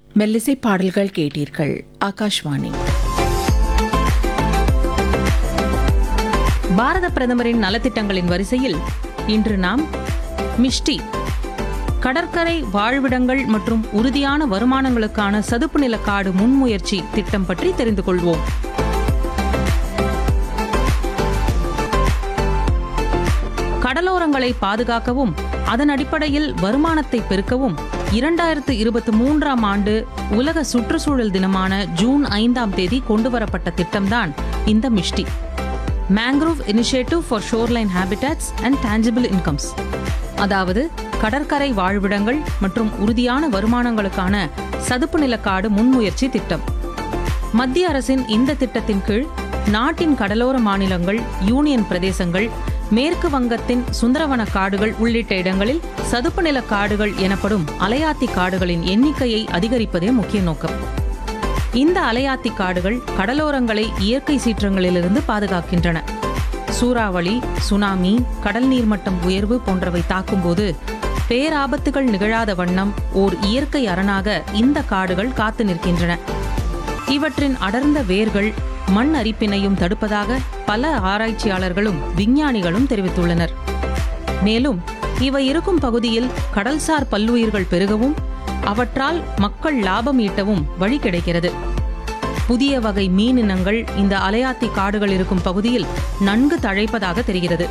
மெல்லிசை பாடல்கள் கேட்டீர்கள் ஆகாஷ்வாணி பாரத பிரதமரின் நலத்திட்டங்களின் வரிசையில் இன்று நாம் மிஷ்டி கடற்கரை வாழ்விடங்கள் மற்றும் உறுதியான வருமானங்களுக்கான சதுப்பு நில காடு முன்முயற்சி திட்டம் பற்றி தெரிந்து கொள்வோம் கடலோரங்களை பாதுகாக்கவும் அதன் அடிப்படையில் வருமானத்தை பெருக்கவும் இரண்டாயிரத்து இருபத்தி மூன்றாம் ஆண்டு உலக சுற்றுச்சூழல் தினமான ஜூன் ஐந்தாம் தேதி கொண்டுவரப்பட்ட திட்டம்தான் இந்த MISHTI mangrove initiative for shoreline habitats and tangible incomes அதாவது கடற்கரை வாழ்விடங்கள் மற்றும் உறுதியான வருமானங்களுக்கான சதுப்பு நிலக்காடு முன்முயற்சி திட்டம் மத்திய அரசின் இந்த திட்டத்தின் கீழ் நாட்டின் கடலோர மாநிலங்கள் யூனியன் பிரதேசங்கள் மேற்கு வங்கத்தின் சுந்தரவன காடுகள் உள்ளிட்ட இடங்களில் சதுப்பு நில காடுகள் எனப்படும் அலையாத்தி காடுகளின் எண்ணிக்கையை அதிகரிப்பதே முக்கிய நோக்கம் இந்த அலையாத்தி காடுகள் கடலோரங்களை இயற்கை சீற்றங்களிலிருந்து பாதுகாக்கின்றன சூறாவளி சுனாமி கடல் நீர்மட்டம் உயர்வு போன்றவை தாக்கும்போது பேராபத்துகள் நிகழாத வண்ணம் ஓர் இயற்கை அரணாக இந்த காடுகள் காத்து நிற்கின்றன இவற்றின் அடர்ந்த வேர்கள் மண் அரிப்பினையும் தடுப்பதாக பல ஆராய்ச்சியாளர்களும் விஞ்ஞானிகளும் தெரிவித்துள்ளனர் மேலும் இவை இருக்கும் பகுதியில் கடல்சார் பல்லுயிர்கள் பெருகவும் அவற்றால் மக்கள் லாபம் ஈட்டவும் வழி கிடைக்கிறது புதிய வகை மீனினங்கள் இந்த அலையாத்தி காடுகள் இருக்கும் பகுதியில் நன்கு தழைப்பதாக தெரிகிறது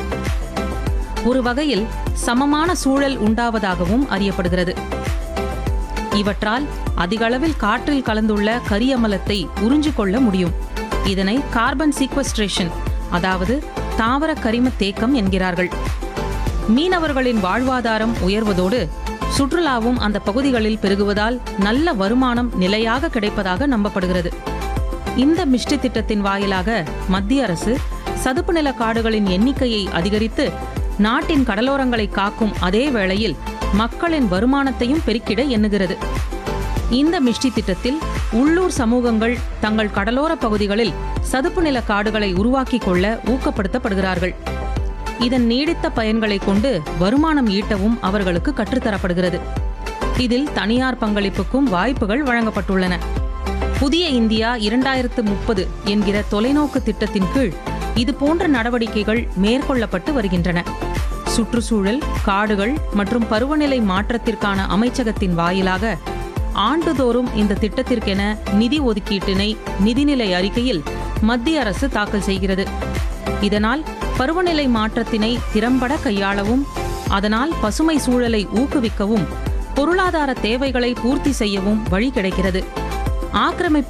ஒரு வகையில் சமமான சூழல் உண்டாவதாகவும் அறியப்படுகிறது இவற்றால் அதிகளவில் காற்றில் கலந்துள்ள கரியமலத்தை உறிஞ்சிக் கொள்ள முடியும் இதனை கார்பன் சீக்வஸ்ட்ரேஷன் அதாவது தாவர கரிம தேக்கம் என்கிறார்கள் மீனவர்களின் வாழ்வாதாரம் உயர்வதோடு சுற்றுலாவும் அந்த பகுதிகளில் பெருகுவதால் நல்ல வருமானம் நிலையாக கிடைப்பதாக நம்பப்படுகிறது இந்த மிஷ்டி திட்டத்தின் வாயிலாக மத்திய அரசு சதுப்பு நில காடுகளின் எண்ணிக்கையை அதிகரித்து நாட்டின் கடலோரங்களை காக்கும் அதே வேளையில் மக்களின் வருமானத்தையும் பெருக்கிட எண்ணுகிறது இந்த மிஷ்டி திட்டத்தில் உள்ளூர் சமூகங்கள் தங்கள் கடலோர பகுதிகளில் சதுப்பு நில காடுகளை உருவாக்கிக் கொள்ள ஊக்கப்படுத்தப்படுகிறார்கள் இதன் நீடித்த பயன்களை கொண்டு வருமானம் ஈட்டவும் அவர்களுக்கு கற்றுத்தரப்படுகிறது இதில் தனியார் பங்களிப்புக்கும் வாய்ப்புகள் வழங்கப்பட்டுள்ளன புதிய இந்தியா இரண்டாயிரத்து முப்பது என்கிற தொலைநோக்கு திட்டத்தின் கீழ் இது போன்ற நடவடிக்கைகள் மேற்கொள்ளப்பட்டு வருகின்றன சுற்றுச்சூழல் காடுகள் மற்றும் பருவநிலை மாற்றத்திற்கான அமைச்சகத்தின் வாயிலாக ஆண்டுதோறும் இந்த திட்டத்திற்கென நிதி ஒதுக்கீட்டினை நிதிநிலை அறிக்கையில் மத்திய அரசு தாக்கல் செய்கிறது இதனால் பருவநிலை மாற்றத்தினை திறம்பட கையாளவும் அதனால் பசுமை சூழலை ஊக்குவிக்கவும் பொருளாதார தேவைகளை பூர்த்தி செய்யவும் வழி கிடைக்கிறது ஆக்கிரமிப்பு